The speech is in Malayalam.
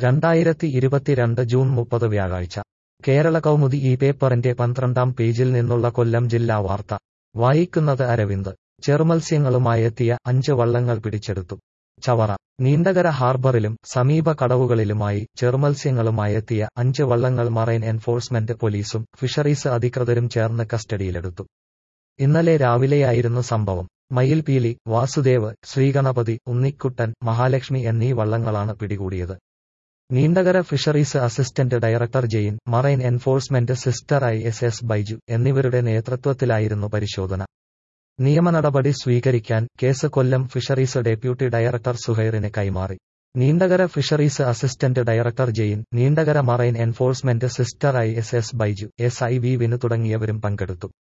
രണ്ടായിരത്തി ഇരുപത്തിരണ്ട് ജൂൺ മുപ്പത് വ്യാഴാഴ്ച കേരള കൗമുദി ഈ പേപ്പറിന്റെ പന്ത്രണ്ടാം പേജിൽ നിന്നുള്ള കൊല്ലം ജില്ലാ വാർത്ത വായിക്കുന്നത് അരവിന്ദ് ചെറുമത്സ്യങ്ങളുമായെത്തിയ അഞ്ച് വള്ളങ്ങൾ പിടിച്ചെടുത്തു ചവറ നീണ്ടകര ഹാർബറിലും സമീപ കടവുകളിലുമായി ചെറുമത്സ്യങ്ങളുമായെത്തിയ അഞ്ച് വള്ളങ്ങൾ മറൈൻ എൻഫോഴ്സ്മെന്റ് പോലീസും ഫിഷറീസ് അധികൃതരും ചേർന്ന് കസ്റ്റഡിയിലെടുത്തു ഇന്നലെ രാവിലെയായിരുന്നു സംഭവം മയിൽപീലി വാസുദേവ് ശ്രീഗണപതി ഉണ്ണിക്കുട്ടൻ മഹാലക്ഷ്മി എന്നീ വള്ളങ്ങളാണ് പിടികൂടിയത് Neendakara fisheries assistant director Jain marine enforcement സിസ്റ്റർ ഐ എസ് എസ് ബൈജു എന്നിവരുടെ നേതൃത്വത്തിലായിരുന്നു പരിശോധന നിയമനടപടി സ്വീകരിക്കാൻ case Kollam fisheries deputy director സുഹൈറിന് കൈമാറി Neendakara fisheries assistant director Jain Neendakara marine enforcement സിസ്റ്റർ I S S Baiju S I V വിന് തുടങ്ങിയവരും പങ്കെടുത്തു